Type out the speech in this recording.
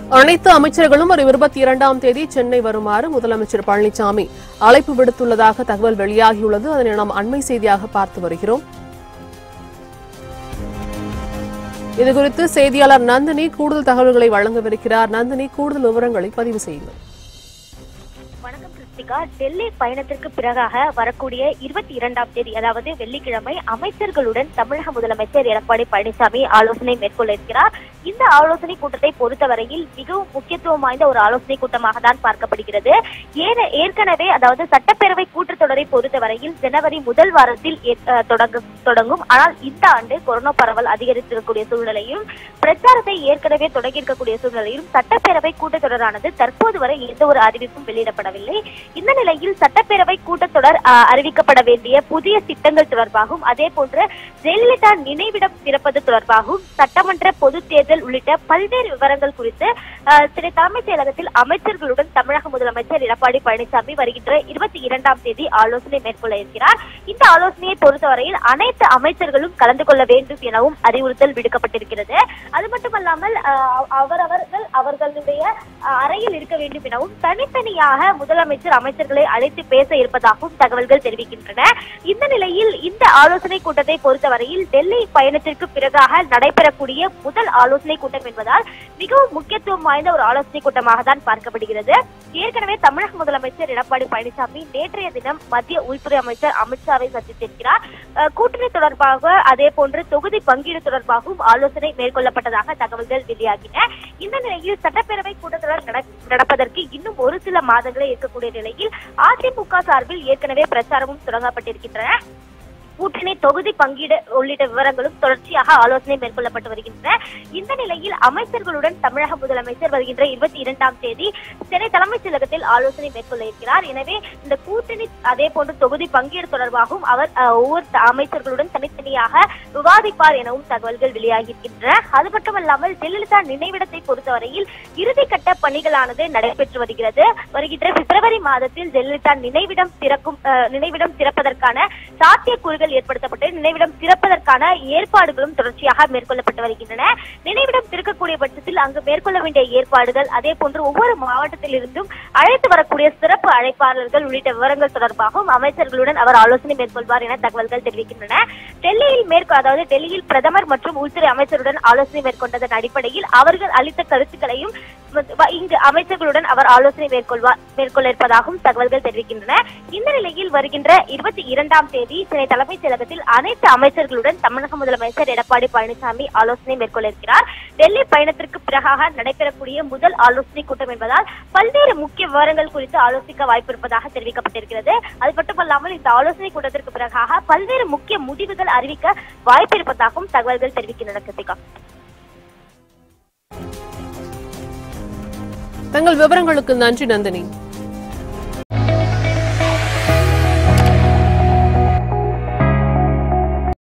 அனைத்து அமைச்சர்களும் வரும் இருபத்தி இரண்டாம் தேதி சென்னை வருமாறு முதலமைச்சர் பழனிசாமி அழைப்பு விடுத்துள்ளதாக தகவல் வெளியாகியுள்ளது அதனை நாம் அண்மை செய்தியாக பார்த்து வருகிறோம் இதுகுறித்து செய்தியாளர் நந்தினி கூடுதல் தகவல்களை வழங்கவிருக்கிறார் நந்தினி கூடுதல் விவரங்களை பதிவு செய்யுங்கள் வணக்கம் கிருத்திகா டெல்லி பயணத்திற்கு பிறகாக வரக்கூடிய இருபத்தி இரண்டாம் தேதி அதாவது வெள்ளிக்கிழமை அமைச்சர்களுடன் தமிழக முதலமைச்சர் எடப்பாடி பழனிசாமி ஆலோசனை மேற்கொள்ள இருக்கிறார் இந்த ஆலோசனை கூட்டத்தை பொறுத்தவரையில் மிகவும் முக்கியத்துவம் வாய்ந்த ஒரு ஆலோசனை கூட்டமாக தான் பார்க்கப்படுகிறது ஏன- ஏற்கனவே அதாவது சட்டப்பேரவை கூட்டத்தொடரை பொறுத்தவரையில் ஜனவரி முதல் வாரத்தில் ஏற்- அஹ் தொடங்கு- தொடங்கும் ஆனால் இந்த ஆண்டு கொரோனா பரவல் அதிகரித்திருக்கக்கூடிய சூழ்நிலையும் பிரச்சாரத்தை ஏற்கனவே தொடங்கியிருக்கக்கூடிய சூழ்நிலையும் சட்டப்பேரவை கூட்டத்தொடரானது தற்போது வரை எந்த ஒரு அறிவிப்பும் வெளியிடப்படவில்லை இந்த நிலையில் சட்டப்பேரவை கூட்டத்தொடர் அஹ், அறிவிக்கப்பட வேண்டிய புதிய திட்டங்கள் தொடர்பாகவும் அதே போன்று ஜெயலலிதா நினைவிடம் திறப்பது தொடர்பாகவும் சட்டமன்ற பொது தேர்தல் உள்ளிட்ட பல்வேறு விவரங்கள் குறித்து அஹ், திரு தலைமைச் செயலகத்தில் அமைச்சர்களுடன் தமிழக முதலமைச்சர் எடப்பாடி பழனிசாமி வருகின்ற இருபத்தி இரண்டாம் தேதி ஆலோசனை மேற்கொள்ள இருக்கிறார் இந்த ஆலோசனையை பொறுத்தவரையில் அனைத்து அமைச்சர்களும் கலந்து கொள்ள வேண்டும் எனவும் அறிவுறுத்தல் விடுக்கப்பட்டிருக்கிறது அது மட்டுமல்லாமல் அஹ், அவரவர்கள் அவர்களுடைய அஹ், அறையில் இருக்க வேண்டும் எனவும் தனித்தனியாக முதலமைச்சர் அமைச்சர்களை அழைத்து பேச இருப்பதாகவும் தகவல்கள் தெரிவிக்கின்றன இந்த நிலையில் இந்த ஆலோசனை கூட்டத்தை பொறுத்தவரையில் டெல்லி பயணத்திற்கு பிறகாக நடைபெறக்கூடிய முதல் ஆலோசனை கூட்டம் என்பதால் மிகவும் முக்கியத்துவம் வாய்ந்த ஒரு ஆலோசனை கூட்டமாக தான் பார்க்கப்படுகிறது ஏற்கனவே தமிழக முதலமைச்சர் எடப்பாடி பழனிசாமி நேற்றைய தினம் மத்திய உள்துறை அமைச்சர் அமித்ஷாவை சந்தித்திருக்கிறார் அஹ், கூட்டணி தொடர்பாக அதே போன்று தொகுதி பங்கீடு தொடர்பாகவும் ஆலோசனை மேற்கொள்ளப்பட்டதாக தகவல்கள் வெளியாகின இந்த நிலையில் சட்டப்பேரவை கூட்டத்தொடர் நட- நடப்பதற்கு இன்னும் ஒரு சில மாதங்களே இருக்கக்கூடிய நிலையில் அதிமுக சார்பில் ஏற்கனவே பிரச்சாரமும் தொடங்கப்பட்டிருக்கின்றன கூட்டணி தொகுதி பங்கீடு உள்ளிட்ட விவரங்களும் தொடர்ச்சியாக ஆலோசனை மேற்கொள்ளப்பட்டு வருகின்றன இந்த நிலையில் அமைச்சர்களுடன் தமிழக முதலமைச்சர் வருகின்ற இருபத்தி இரண்டாம் தேதி சென்னை தலைமைச் செயலகத்தில் ஆலோசனை மேற்கொள்ள இருக்கிறார் எனவே இந்த கூட்டணி அதே போன்று தொகுதி பங்கீடு தொடர்பாகவும் அவர் அஹ், ஒவ்வொரு த- அமைச்சர்களுடன் தனித்தனியாக விவாதிப்பார் எனவும் தகவல்கள் வெளியாகியிருக்கின்றன அது மட்டுமல்லாமல் ஜெயலலிதா நினைவிடத்தை பொறுத்தவரையில் இறுதிக்கட்ட பணிகளானது நடைபெற்று வருகிறது வருகின்ற பிப்ரவரி மாதத்தில் ஜெயலலிதா நினைவிடம் திறக்கும் அஹ், நினைவிடம் திறப்பதற்கான சாத்தியக்கூறுகள் ஏற்படுத்தப்பட்டு நினைவிடம் திறப்பதற்கான ஏற்பாடுகளும் தொடர்ச்சியாக மேற்கொள்ளப்பட்டு வருகின்றன நினைவிடம் திறக்கக்கூடிய பட்சத்தில் அங்கு மேற்கொள்ள வேண்டிய ஏற்பாடுகள் அதே போன்று ஒவ்வொரு மாவட்டத்திலிருந்தும் அழைத்து வரக்கூடிய சிறப்பு அழைப்பாளர்கள் உள்ளிட்ட விவரங்கள் தொடர்பாகவும் அமைச்சர்களுடன் அவர் ஆலோசனை மேற்கொள்வார் என தகவல்கள் தெரிவிக்கின்றன டெல்லியில் மேற்கொ அதாவது டெல்லியில் பிரதமர் மற்றும் உள்துறை அமைச்சருடன் ஆலோசனை மேற்கொண்டதன் அடிப்படையில் அவர்கள் அளித்த கருத்துக்களையும் வ- இங்கு அமைச்சர்களுடன் அவர் ஆலோசனை மேற்கொள்வார் மேற்கொள்ள இருப்பதாகவும் தகவல்கள் தெரிவிக்கின்றன இந்த நிலையில் வருகின்ற இருபத்தி இரண்டாம் தேதி சென்னை தலைமைச் செயலகத்தில் அனைத்து அமைச்சர்களுடன் தமிழக முதலமைச்சர் எடப்பாடி பழனிசாமி ஆலோசனை மேற்கொள்ள இருக்கிறார் டெல்லி பயணத்திற்கு பிறகாக நடைபெறக்கூடிய முதல் ஆலோசனை கூட்டம் என்பதால் பல்வேறு முக்கிய விவரங்கள் குறித்து ஆலோசிக்க வாய்ப்பு இருப்பதாக தெரிவிக்கப்பட்டிருக்கிறது அது மட்டுமல்லாமல் இந்த ஆலோசனை கூட்டத்திற்கு பிறகாக பல்வேறு முக்கிய முடிவுகள் அறிவிக்க வாய்ப்பு இருப்பதாகவும் தகவல்கள் தெரிவிக்கின்றன கிருத்திகா தங்கள் விவரங்களுக்கு நன்றி நந்தினி